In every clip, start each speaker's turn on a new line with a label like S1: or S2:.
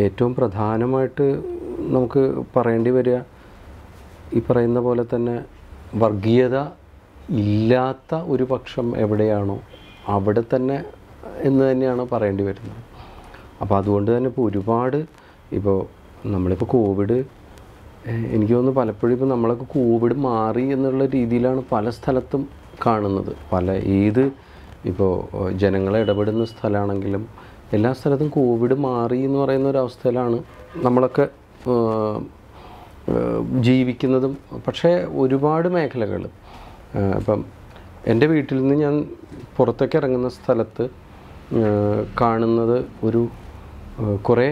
S1: ഏറ്റവും പ്രധാനമായിട്ട് നമുക്ക് പറയേണ്ടി വരിക ഈ പറയുന്ന പോലെ തന്നെ വർഗീയത ഇല്ലാത്ത ഒരു പക്ഷം എവിടെയാണോ അവിടെ തന്നെ എന്ന് തന്നെയാണ് പറയേണ്ടി വരുന്നത് അപ്പോൾ അതുകൊണ്ട് തന്നെ ഇപ്പോൾ ഒരുപാട് ഇപ്പോൾ നമ്മളിപ്പോൾ കോവിഡ് ഏഹ് എനിക്ക് തോന്നുന്നു പലപ്പോഴും ഇപ്പോൾ നമ്മളൊക്കെ കോവിഡ് മാറി എന്നുള്ള രീതിയിലാണ് പല സ്ഥലത്തും കാണുന്നത് പല ഏത് ഇപ്പോൾ ഏഹ് ജനങ്ങളെ ഇടപെടുന്ന സ്ഥലമാണെങ്കിലും എല്ലാ സ്ഥലത്തും കോവിഡ് മാറി എന്ന് പറയുന്ന ഒരു അവസ്ഥയിലാണ് നമ്മളൊക്കെ ഏഹ്, ഏഹ് ജീവിക്കുന്നതും പക്ഷേ ഒരുപാട് മേഖലകൾ ഇപ്പം എൻ്റെ വീട്ടിൽ നിന്ന് ഞാൻ പുറത്തേക്ക് ഇറങ്ങുന്ന സ്ഥലത്ത് കാണുന്നത് ഒരു ഏഹ് കുറേ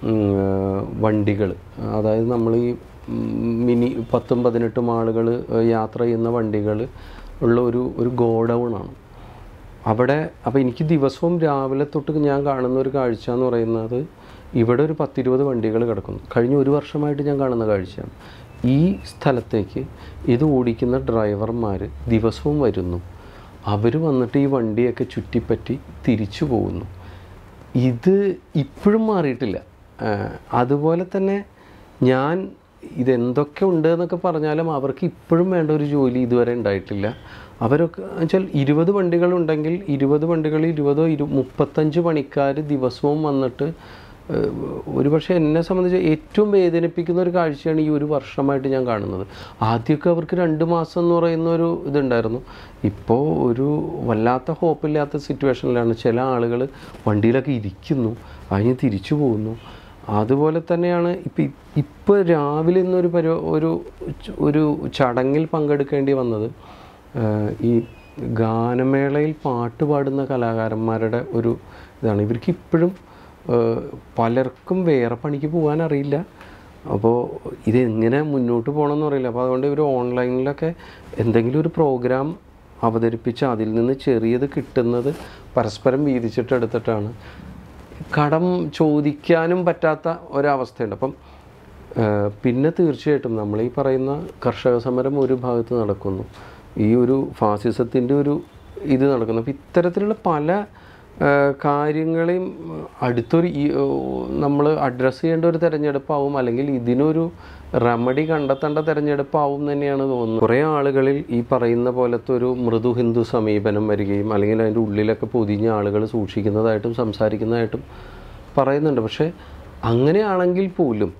S1: വണ്ടികൾ അതായത് നമ്മൾ ഈ ഉം, മിനി പത്തും പതിനെട്ടും ആളുകൾ യാത്ര ചെയ്യുന്ന വണ്ടികൾ ഉള്ള ഒരു ഒരു ഗോഡൗണാണ് അവിടെ അപ്പോൾ എനിക്ക് ദിവസവും രാവിലെ തൊട്ട് ഞാൻ കാണുന്ന ഒരു കാഴ്ച എന്ന് പറയുന്നത് ഇവിടെ ഒരു പത്തിരുപത് വണ്ടികൾ കിടക്കുന്നു കഴിഞ്ഞ ഒരു വർഷമായിട്ട് ഞാൻ കാണുന്ന കാഴ്ചയാണ് ഈ സ്ഥലത്തേക്ക് ഇത് ഓടിക്കുന്ന ഡ്രൈവർമാർ ദിവസവും വരുന്നു അവർ വന്നിട്ട് ഈ വണ്ടിയൊക്കെ ചുറ്റിപ്പറ്റി തിരിച്ചു പോകുന്നു ഇത് ഇപ്പോഴും മാറിയിട്ടില്ല ആ, അതുപോലെ തന്നെ ഞാൻ ഇതെന്തൊക്കെ ഉണ്ട് എന്നൊക്കെ പറഞ്ഞാലും അവർക്ക് ഇപ്പോഴും വേണ്ട ഒരു ജോലി ഇതുവരെ ഉണ്ടായിട്ടില്ല അവരൊക്കെ വെച്ചാൽ ഇരുപത് വണ്ടികളുണ്ടെങ്കിൽ ഇരുപത് വണ്ടികളിൽ ഇരുപതോ ഇരു മുപ്പത്തഞ്ച് പണിക്കാർ ദിവസവും വന്നിട്ട് ഏഹ്, ഒരുപക്ഷെ എന്നെ സംബന്ധിച്ച് ഏറ്റവും വേദനിപ്പിക്കുന്ന ഒരു കാഴ്ചയാണ് ഈ ഒരു വർഷമായിട്ട് ഞാൻ കാണുന്നത് ആദ്യമൊക്കെ അവർക്ക് രണ്ട് മാസം എന്ന് പറയുന്ന ഒരു ഇതുണ്ടായിരുന്നു ഇപ്പോൾ ഒരു വല്ലാത്ത ഹോപ്പില്ലാത്ത സിറ്റുവേഷനിലാണ് ചില ആളുകൾ വണ്ടിയിലൊക്കെ ഇരിക്കുന്നു അതിന് തിരിച്ചു പോകുന്നു അതുപോലെ തന്നെയാണ് ഇപ്പം ഇപ്പോൾ രാവിലെ ഇന്നൊരു പരി ഒരു ച- ഒരു ചടങ്ങിൽ പങ്കെടുക്കേണ്ടി വന്നത് ഏഹ്, ഈ ഗാനമേളയിൽ പാട്ട് പാടുന്ന കലാകാരന്മാരുടെ ഒരു ഇതാണ് ഇവർക്ക് ഇപ്പോഴും ഏഹ്, പലർക്കും വേറെ പണിക്ക് പോകാൻ അറിയില്ല അപ്പോൾ ഇതെങ്ങനെ മുന്നോട്ട് പോകണമെന്ന് അറിയില്ല അപ്പോൾ അതുകൊണ്ട് ഇവർ ഓൺലൈനിലൊക്കെ എന്തെങ്കിലും ഒരു പ്രോഗ്രാം അവതരിപ്പിച്ച് അതിൽ നിന്ന് ചെറിയത് കിട്ടുന്നത് പരസ്പരം വീതിച്ചിട്ട് എടുത്തിട്ടാണ് കടം ചോദിക്കാനും പറ്റാത്ത ഒരവസ്ഥയുണ്ട് അപ്പം ഏഹ്, പിന്നെ തീർച്ചയായിട്ടും നമ്മൾ ഈ പറയുന്ന കർഷക സമരം ഒരു ഭാഗത്ത് നടക്കുന്നു ഈ ഒരു ഫാസിസത്തിൻ്റെ ഒരു ഇത് നടക്കുന്നു അപ്പം ഇത്തരത്തിലുള്ള പല ഏഹ്, കാര്യങ്ങളെയും അടുത്തൊരു നമ്മൾ അഡ്രസ്സ് ചെയ്യേണ്ട ഒരു തെരഞ്ഞെടുപ്പാവും അല്ലെങ്കിൽ ഇതിനൊരു റെമഡി കണ്ടെത്തേണ്ട തെരഞ്ഞെടുപ്പാവും എന്ന് തന്നെയാണ് തോന്നുന്നത് കുറേ ആളുകളിൽ ഈ പറയുന്ന പോലത്തെ ഒരു മൃദു ഹിന്ദു സമീപനം വരികയും അല്ലെങ്കിൽ അതിൻ്റെ ഉള്ളിലൊക്കെ പൊതിഞ്ഞ ആളുകൾ സൂക്ഷിക്കുന്നതായിട്ടും സംസാരിക്കുന്നതായിട്ടും പറയുന്നുണ്ട് പക്ഷേ അങ്ങനെയാണെങ്കിൽ പോലും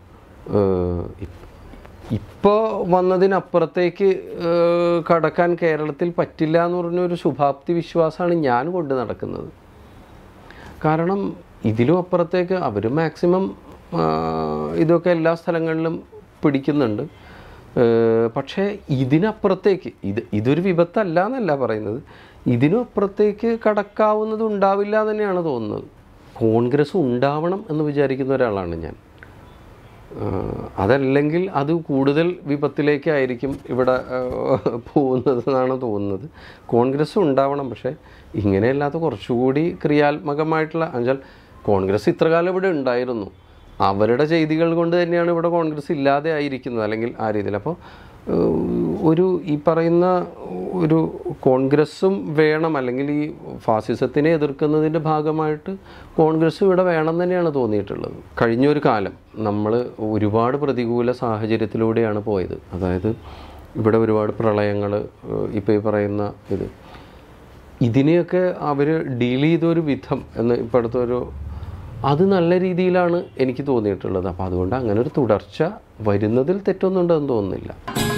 S1: ഇപ്പോൾ വന്നതിനപ്പുറത്തേക്ക് ഏഹ്, കടക്കാൻ കേരളത്തിൽ പറ്റില്ല എന്ന് പറഞ്ഞൊരു ശുഭാപ്തി വിശ്വാസമാണ് ഞാൻ കൊണ്ട് നടക്കുന്നത് കാരണം ഇതിലും അപ്പുറത്തേക്ക് അവർ മാക്സിമം ഇതൊക്കെ എല്ലാ സ്ഥലങ്ങളിലും പിടിക്കുന്നുണ്ട് ഏഹ് പക്ഷേ ഇതിനപ്പുറത്തേക്ക് ഇത് ഇതൊരു വിപത്തല്ല എന്നല്ല പറയുന്നത് ഇതിനും അപ്പുറത്തേക്ക് കടക്കാവുന്നത് ഉണ്ടാവില്ല എന്ന് തന്നെയാണ് തോന്നുന്നത് കോൺഗ്രസ് ഉണ്ടാവണം എന്ന് വിചാരിക്കുന്ന ഒരാളാണ് ഞാൻ ആഹ് അതല്ലെങ്കിൽ അത് കൂടുതൽ വിപത്തിലേക്കായിരിക്കും ഇവിടെ ആഹ് പോകുന്നത് എന്നാണ് തോന്നുന്നത് കോൺഗ്രസ് ഉണ്ടാവണം പക്ഷേ ഇങ്ങനെയല്ലാത്ത കുറച്ചുകൂടി ക്രിയാത്മകമായിട്ടുള്ള എന്നുവെച്ചാൽ കോൺഗ്രസ് ഇത്രകാലം ഇവിടെ ഉണ്ടായിരുന്നു അവരുടെ ചെയ്തികൾ കൊണ്ട് തന്നെയാണ് ഇവിടെ കോൺഗ്രസ് ഇല്ലാതെ ആയിരിക്കുന്നത് അല്ലെങ്കിൽ ആ രീതിയിൽ അപ്പോൾ ഏഹ്, ഒരു ഈ പറയുന്ന ഒരു കോൺഗ്രസ്സും വേണം അല്ലെങ്കിൽ ഈ ഫാസിസത്തിനെ എതിർക്കുന്നതിൻ്റെ ഭാഗമായിട്ട് കോൺഗ്രസ് ഇവിടെ വേണം തന്നെയാണ് തോന്നിയിട്ടുള്ളത് കഴിഞ്ഞൊരു കാലം നമ്മൾ ഒരുപാട് പ്രതികൂല സാഹചര്യത്തിലൂടെയാണ് പോയത് അതായത് ഇവിടെ ഒരുപാട് പ്രളയങ്ങൾ ഇപ്പോൾ ഈ പറയുന്ന ഇത് ഇതിനെയൊക്കെ അവർ ഡീൽ ചെയ്തൊരു വിധം എന്ന് ഇപ്പോൾ അടുത്തൊരു അത് നല്ല രീതിയിലാണ് എനിക്ക് തോന്നിയിട്ടുള്ളത് അപ്പോൾ അതുകൊണ്ട് അങ്ങനെ ഒരു തുടർച്ച വരുന്നതിൽ തെറ്റൊന്നും ഉണ്ടെന്ന് തോന്നുന്നില്ല